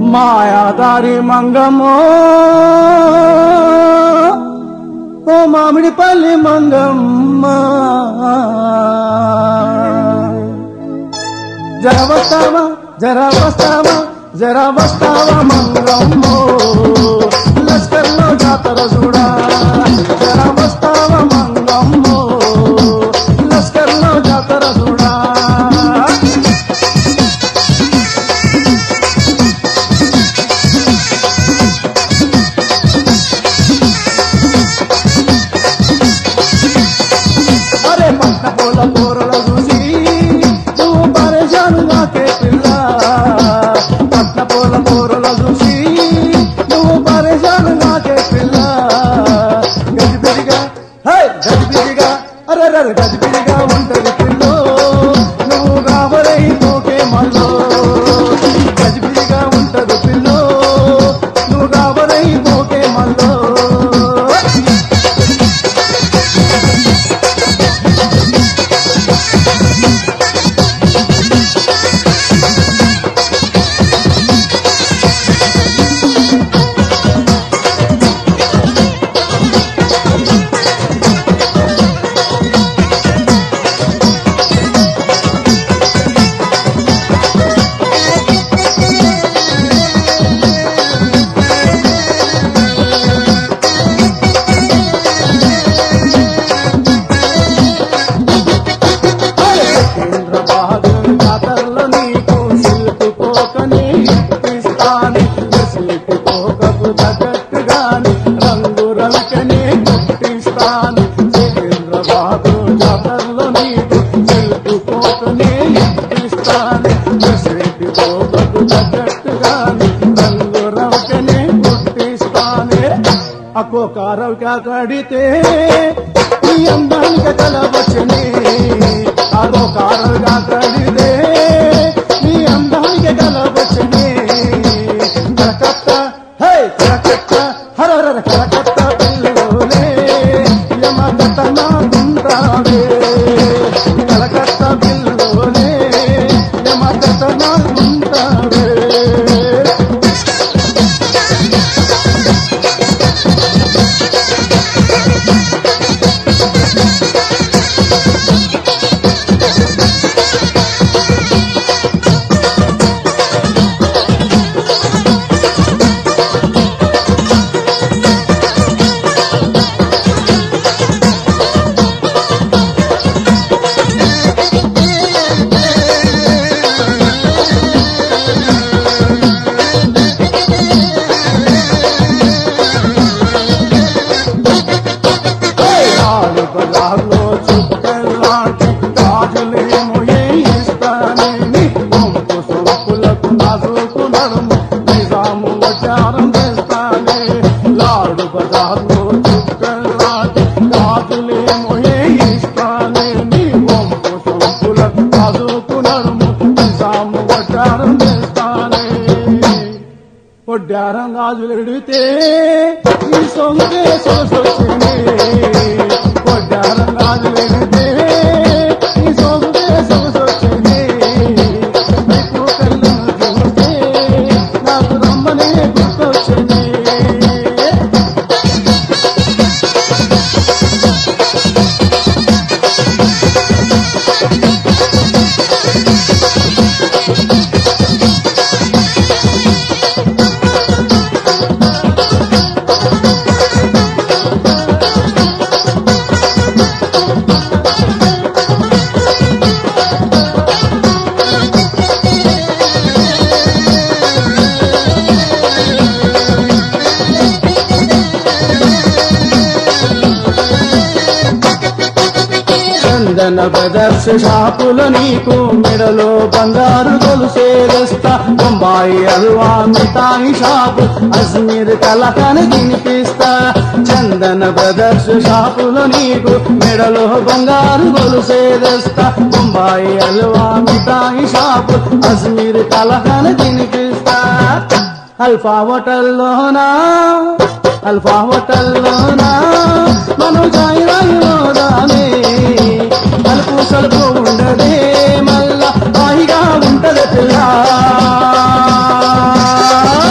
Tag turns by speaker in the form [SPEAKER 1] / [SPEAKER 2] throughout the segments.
[SPEAKER 1] మాయాదారి మంగమ్మో ఓ మామిడిపల్లి మంగమ్మ జర వస్తావా జర వస్తావా జర వస్తావా మంగమ్మో లస్కర్లో జాతర చూడా జర వస్తావా మంగమ్మో లస్కర్లో జాతర చూడా అరే పట్ట పూల కూరల చూసి నువ్వు పరేషాను నాకే పిల్ల పట్ట పూల కూరల చూసి నువ్వు పరేషాను నాకే పిల్ల గజిబిజిగా హై గజిబిజిగా అరే అరే గజిబిజిగా ఉంటది పిల్లో నువ్వు కాబరై పోకే మల్లో గజిబిజిగా ఉంటది పిల్లో నువ్వు కాబరై పోకే మల్లో చంద్రబాబు జాతరలో నీకు సిల్కు పోకని ఇస్తాను సిల్కు పోకకు తగ్గట్టుగాని రంగు రవికని గుర్తిస్తాను చంద్రబాబు జాతరలో నీకు సిల్కు పోకని ఇస్తాను సిల్కు పోకకు తగ్గట్టుగాని రంగు రవికని గుర్తిస్తాను అక్కో కారవిక కడితే ఈ అందానికి కలవచ్చనే అదో కారవిగా కడితే నీ అందానికి కలవచ్చనే కలకత్త హే కలకత్త హరర కలకత్త పిల్లలోనే యమకట్ట నాకుంటావే కలకత్త పిల్లలోనే యమకట్ట నాకుంటావే ఆలు బజార్లో చుట్టలాంటి గాజులేమో ఏ ఇస్తానని కొంపు సొంపులకు నాజుకు నడుము నిజాము వచారం చేస్తానే లాడు బజార్లో చుట్టలాంటి గాజులేమో ఏ ఇస్తానని కొంపు సొంపులకు నాజుకు నడుము నిజాము వచారం చేస్తానే పొడ్డారం గాజులు ఎడితే ఈ సొంగే సొసొచ్చింది పొడ్డారం గాజులు ఎడితే ఈ సొంగే సొసొచ్చింది నీకు కళ్ళు చూస్తే నాకు రమ్మనే గుర్తొచ్చింది చందన బ్రదర్స్ షాపుల నీకు మెడలో బంగారు గొలుసేదస్తా బొంబాయి అల్వా మిఠాయి షాపు అజ్మీర్ కలకని తినిపిస్తా చందన బ్రదర్స్ షాపుల నీకు మెడలో బంగారు గొలుసేదస్తా బొంబాయి అల్వా మిఠాయి షాపు అజ్మీర్ కలకని తినిపిస్తా అల్ఫా హోటల్లోనా అల్ఫా హోటల్లోనా మనం జాయి రాయిలోదానే అలుపు సలుపు ఉండదే మళ్ళా హాయిగా ఉంటది పిల్ల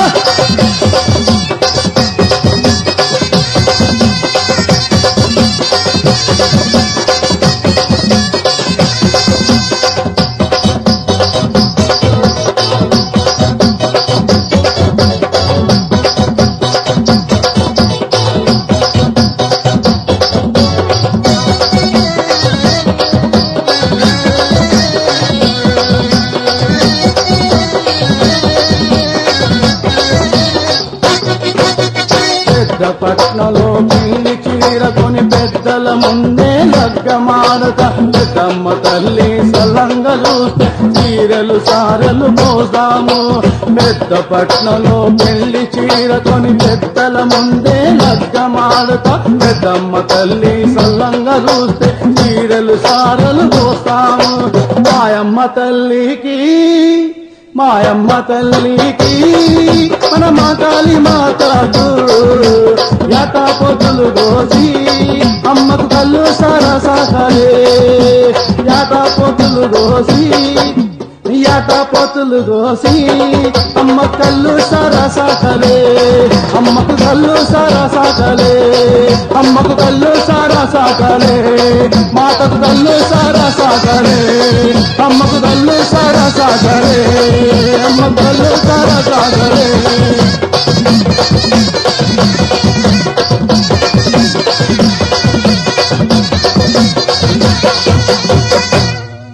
[SPEAKER 1] లగ్గమాడత పెద్దమ్మ తల్లి సలంగ చూస్తే చీరలు సారలు మోసాము పెద్ద పట్నంలో పెళ్లి చీరకొని పెద్దల ముందే లగ్గమాడత పెద్దమ్మ తల్లి సల్లంగా చూస్తే చీరలు సారలు పోస్తాము మాయమ్మ తల్లికి మాయమ్మ తల్లికి మన మాతాలి మాతకు యాతా పొద్దులు కోసి అమ్మకు కళ్ళు సరసాకలే యాతా పొద్దులు కోసి యాత పోతులు కోసి అమ్మ కళ్ళు సరసాకలే అమ్మకు కళ్ళు సరసాకలే అమ్మకు కళ్ళు సరసాకలే మాతకు కళ్ళు సరసాకలే అమ్మకు కళ్ళు సరసాకలే అమ్మ కళ్ళు సరసాకలే